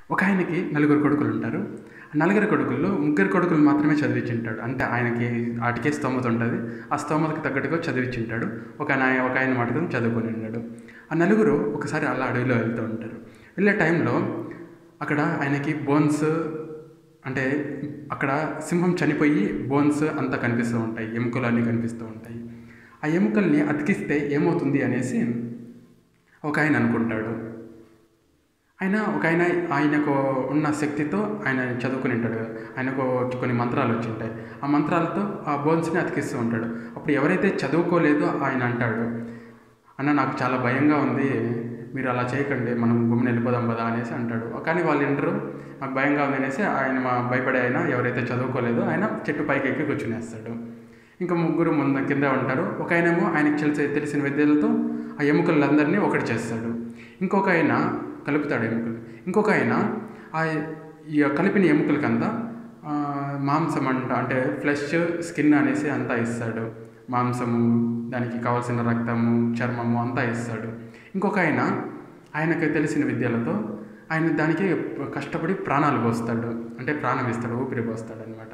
ఒక ఆయనకి నలుగురు కొడుకులు ఉంటారు ఆ నలుగురు కొడుకుల్లో ముగ్గురు కొడుకులు మాత్రమే చదివించింటాడు అంటే ఆయనకి ఆటికే స్తోమత ఉంటుంది ఆ స్తోమతకు తగ్గట్టుగా చదివించింటాడు ఒక ఆయన ఒక ఆయన మాత్రం చదువుకొని ఉన్నాడు ఆ నలుగురు ఒకసారి అలా అడవిలో వెళ్తూ ఉంటారు వెళ్ళే టైంలో అక్కడ ఆయనకి బోన్స్ అంటే అక్కడ సింహం చనిపోయి బోన్స్ అంతా కనిపిస్తూ ఉంటాయి ఎముకలు అన్నీ కనిపిస్తూ ఉంటాయి ఆ ఎముకల్ని అతికిస్తే ఏమవుతుంది అనేసి ఒక ఆయన అనుకుంటాడు ఆయన ఒక ఆయన ఆయనకు ఉన్న శక్తితో ఆయన చదువుకుని ఉంటాడు కదా ఆయనకు కొన్ని మంత్రాలు వచ్చి ఉంటాయి ఆ మంత్రాలతో ఆ బోన్స్ని అతికిస్తూ ఉంటాడు అప్పుడు ఎవరైతే చదువుకోలేదో ఆయన అంటాడు అన్న నాకు చాలా భయంగా ఉంది మీరు అలా చేయకండి మనం గుమ్మిన వెళ్ళిపోదాం కదా అనేసి అంటాడు కానీ వాళ్ళు వింటరు నాకు భయంగా ఉంది అనేసి ఆయన మా భయపడే ఆయన ఎవరైతే చదువుకోలేదో ఆయన చెట్టు పైకి ఎక్కి కూర్చునేస్తాడు ఇంకా ముగ్గురు ముందు కింద ఉంటారు ఒక ఆయనేమో ఆయనకి తెలిసి తెలిసిన విద్యలతో ఆ ఎముకలందరినీ ఒకటి చేస్తాడు ఇంకొక ఆయన కలుపుతాడు ఎముకలు ఇంకొక ఆయన ఆ ఈ కలిపిన ఎముకలకంతా ఆ, మాంసం అంట అంటే ఫ్లెష్ స్కిన్ అనేసి అంతా ఇస్తాడు మాంసము దానికి కావాల్సిన రక్తము చర్మము అంతా ఇస్తాడు ఇంకొక ఆయన ఆయనకు తెలిసిన విద్యలతో ఆయన దానికి కష్టపడి ప్రాణాలు పోస్తాడు అంటే ప్రాణం ఇస్తాడు ఊపిరి పోస్తాడు అనమాట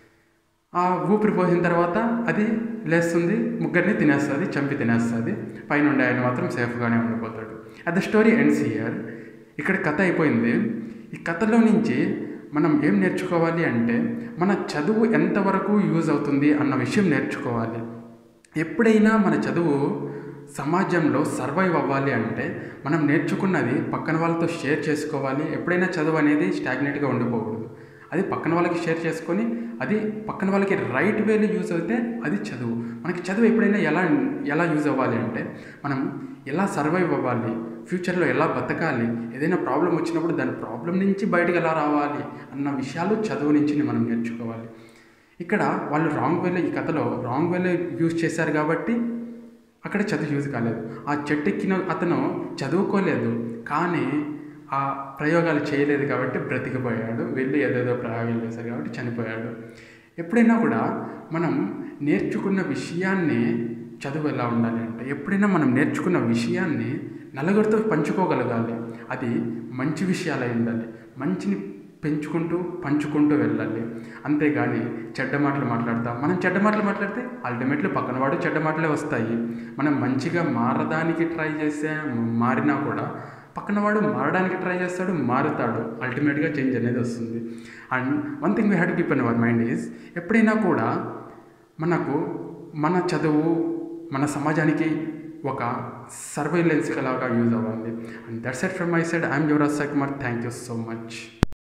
ఆ ఊపిరి పోసిన తర్వాత అది లేస్తుంది ముగ్గురిని తినేస్తుంది చంపి తినేస్తుంది పైన ఉండే ఆయన మాత్రం సేఫ్గానే ఉండిపోతాడు at the story ends here ఇక్కడ కథ అయిపోయింది ఈ కథలో నుంచి మనం ఏం నేర్చుకోవాలి అంటే మన చదువు ఎంతవరకు యూజ్ అవుతుంది అన్న విషయం నేర్చుకోవాలి ఎప్పుడైనా మన చదువు సమాజంలో సర్వైవ్ అవ్వాలి అంటే మనం నేర్చుకున్నది పక్కన వాళ్ళతో షేర్ చేసుకోవాలి ఎప్పుడైనా చదువు అనేది స్టాగ్నేట్గా ఉండిపోకూడదు అది పక్కన వాళ్ళకి షేర్ చేసుకొని అది పక్కన వాళ్ళకి రైట్ వేలో యూజ్ అయితే అది చదువు మనకి చదువు ఎప్పుడైనా ఎలా ఎలా యూజ్ అవ్వాలి అంటే మనం ఎలా సర్వైవ్ అవ్వాలి ఫ్యూచర్లో ఎలా బతకాలి ఏదైనా ప్రాబ్లం వచ్చినప్పుడు దాని ప్రాబ్లం నుంచి బయటకు ఎలా రావాలి అన్న విషయాలు చదువు నుంచి మనం నేర్చుకోవాలి ఇక్కడ వాళ్ళు రాంగ్ వేలో ఈ కథలో రాంగ్ వేలో యూజ్ చేశారు కాబట్టి అక్కడ చదువు యూజ్ కాలేదు ఆ చెట్టు ఎక్కిన అతను చదువుకోలేదు కానీ ఆ ప్రయోగాలు చేయలేదు కాబట్టి బ్రతికిపోయాడు వెళ్ళి ఏదేదో ప్రయోగాలు చేశారు కాబట్టి చనిపోయాడు ఎప్పుడైనా కూడా మనం నేర్చుకున్న విషయాన్ని చదువు ఎలా ఉండాలి అంటే ఎప్పుడైనా మనం నేర్చుకున్న విషయాన్ని నలుగురితో పంచుకోగలగాలి అది మంచి విషయాలై ఉండాలి మంచిని పెంచుకుంటూ పంచుకుంటూ వెళ్ళాలి అంతేగాని చెడ్డ మాటలు మాట్లాడతాం మనం చెడ్డ మాటలు మాట్లాడితే అల్టిమేట్లీ పక్కన వాడు చెడ్డ మాటలే వస్తాయి మనం మంచిగా మారడానికి ట్రై చేసే మారినా కూడా పక్కన వాడు మారడానికి ట్రై చేస్తాడు మారుతాడు అల్టిమేట్గా చేంజ్ అనేది వస్తుంది and one thing we had keep in our mind is ఎప్పుడైనా కూడా మనకు మన చదువు మన సమాజానికి ఒక సర్వైలెన్స్ లాగా యూజ్ అవ్వాలి and that's it from my side I'm Yuvraj Kumar thank you so much